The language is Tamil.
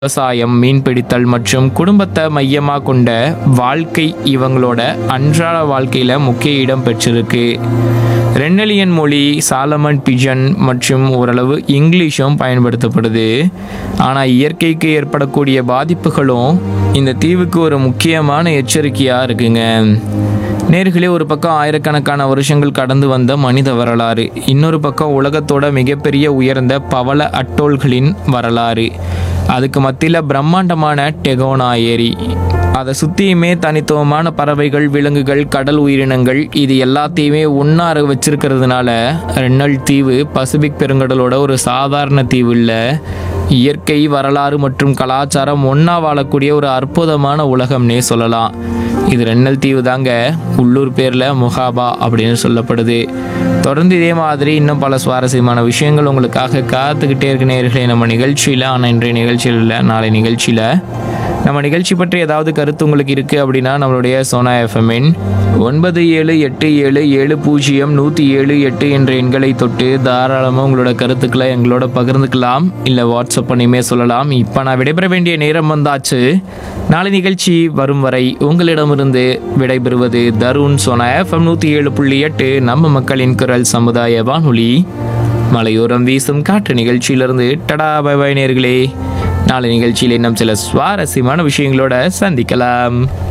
விவசாயம் மீன்பிடித்தல் மற்றும் குடும்பத்தை மையமாக கொண்ட வாழ்க்கை இவங்களோட அன்றாட வாழ்க்கையில் முக்கிய இடம் பெற்றிருக்கு ரென்னலியன் மொழி சாலமன் பிஜன் மற்றும் ஓரளவு இங்கிலீஷும் பயன்படுத்தப்படுது ஆனால் இயற்கைக்கு ஏற்படக்கூடிய பாதிப்புகளும் இந்த தீவுக்கு ஒரு முக்கியமான எச்சரிக்கையாக இருக்குங்க நேர்களே ஒரு பக்கம் ஆயிரக்கணக்கான வருஷங்கள் கடந்து வந்த மனித வரலாறு இன்னொரு பக்கம் உலகத்தோட மிகப்பெரிய உயர்ந்த பவள அட்டோல்களின் வரலாறு அதுக்கு மத்தியில் பிரம்மாண்டமான டெகோனா ஏரி அதை சுற்றியுமே தனித்துவமான பறவைகள் விலங்குகள் கடல் உயிரினங்கள் இது எல்லாத்தையுமே ஒன்றார வச்சிருக்கிறதுனால ரென்னல் தீவு பசிபிக் பெருங்கடலோட ஒரு சாதாரண தீவு இல்லை இயற்கை வரலாறு மற்றும் கலாச்சாரம் ஒன்றா வாழக்கூடிய ஒரு அற்புதமான உலகம்னே சொல்லலாம் இது ரென்னல் தீவு தாங்க உள்ளூர் பேரில் முகாபா அப்படின்னு சொல்லப்படுது தொடர்ந்து இதே மாதிரி இன்னும் பல சுவாரஸ்யமான விஷயங்கள் உங்களுக்காக காத்துக்கிட்டே இருக்க நேர்களே நம்ம நிகழ்ச்சியில் ஆனால் இன்றைய நிகழ்ச்சியில் இல்லை நாளை நிகழ்ச்சியில் நம்ம நிகழ்ச்சி பற்றி ஏதாவது கருத்து உங்களுக்கு இருக்குது அப்படின்னா நம்மளுடைய சோனா எஃப்எம்மின் ஒன்பது ஏழு எட்டு ஏழு ஏழு பூஜ்ஜியம் நூற்றி ஏழு எட்டு என்ற எண்களை தொட்டு தாராளமாக உங்களோட கருத்துக்களை எங்களோட பகிர்ந்துக்கலாம் இல்லை வாட்ஸ்அப் பண்ணியுமே சொல்லலாம் இப்போ நான் விடைபெற வேண்டிய நேரம் வந்தாச்சு நாளை நிகழ்ச்சி வரும் வரை உங்களிடமிருந்து விடைபெறுவது தருண் சோனா எஃப்எம் நூற்றி ஏழு புள்ளி எட்டு நம்ம மக்களின் குரல் சமுதாய வானொலி மலையோரம் வீசும் காற்று நிகழ்ச்சியிலிருந்து டடா பை பை நேர்களே நாளை நிகழ்ச்சியில் இன்னும் சில சுவாரஸ்யமான விஷயங்களோட சந்திக்கலாம்